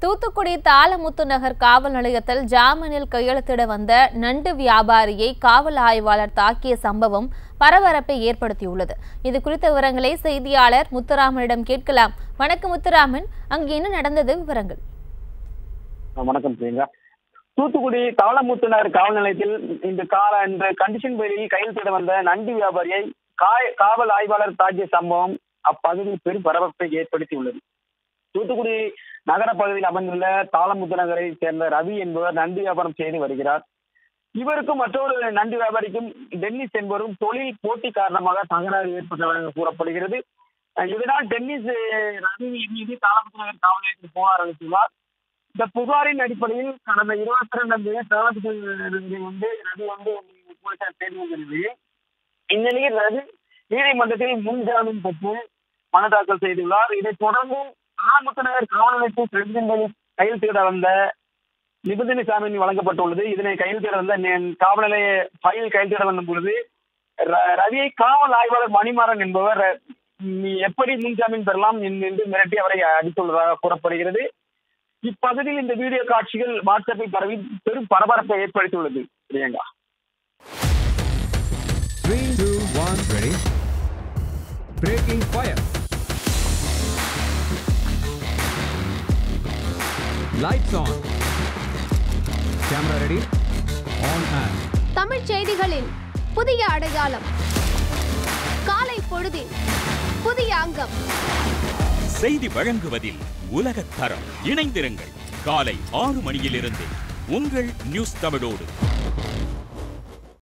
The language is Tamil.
தூத்துக்குடி தாளமுத்து நகர் காவல் நிலையத்தில் ஜாமீனில் கையெழுத்திட வந்த நண்டு வியாபாரியை காவல் ஆய்வாளர் தாக்கிய சம்பவம் பரபரப்பை ஏற்படுத்தியுள்ளது இது குறித்த விவரங்களை செய்தியாளர் முத்துராமனிடம் கேட்கலாம் வணக்கம் முத்துராமன் அங்கு என்ன நடந்தது விவரங்கள் ஆ, வணக்கம் பிரியங்கா தூத்துக்குடி தாளமுத்துனர் காவல் நிலையத்தில் இந்த கால இந்த கண்டிஷன் பேரில் கையெழுத்திட வந்த நண்டு வியாபாரியை காய் காவல் ஆய்வாளர் தாக்கிய சம்பவம் அப்பகுதியில் பெரும் பரபரப்பை ஏற்படுத்தியுள்ளது தூத்துக்குடி நகர பகுதியில் அமைந்துள்ள தாளமுத்து நகரை சேர்ந்த ரவி என்பவர் நண்டு வியாபாரம் செய்து வருகிறார் இவருக்கும் மற்றொரு நண்டு வியாபாரிக்கும் டென்னிஸ் என்பவரும் தொழில் போட்டி காரணமாக தகராறு ஏற்பட்டதாக கூறப்படுகிறது அஹ் இதனால் டென்னிஸ் அஹ், ரவி மீது தாளமுத்து நகர் காவல் நிலையத்தில் புகார் அளித்துள்ளார் இந்த புகாரின் அடிப்படையில் கடந்த இருபத்தி ரெண்டாம் தேதி தாளமுத்து வந்து ரவி வந்து போலீசார் தேர்வு வந்திருந்தது இந்நிலையில் ரவி நீதிமன்றத்தில் முன் ஜாமீன் பெற்று மனு தாக்கல் செய்துள்ளார் இதைத் தொடர்ந்து தாளமுத்து நகர் காவல் நிலையத்தில் பிரதிநிதிகளில் கையெழுத்திட வந்த நிபந்தனை ஜாமீன் வழங்கப்பட்டுள்ளது இதனை கையெழுத்திட வந்த நே- காவல் நிலைய ஃபைல் கையெழுத்திட வந்த பொழுது ர- ரவியை காவல் ஆய்வாளர் மணிமாறன் என்பவர் ர- நீ எப்படி முன் ஜாமீன் பெறலாம் என்று மிரட்டி அவரை அடித்துள்ளதாக கூறப்படுகிறது இப்பகுதியில் இந்த வீடியோ காட்சிகள் வாட்ஸ்அப்பில் பரவி பெரும் பரபரப்பை ஏற்படுத்தியுள்ளது Priyanka Three, two, one, ready. Breaking fire. Lights on. Camera ready. On and. தமிழ்ச் செய்திகளின் புதிய அடையாளம் காலை பொழுதின் புதிய அங்கம் செய்தி வழங்குவதில் உலகத் தரம் இணைந்திருங்கள் காலை ஆறு மணியிலிருந்து உங்கள் நியூஸ் தமிழோடு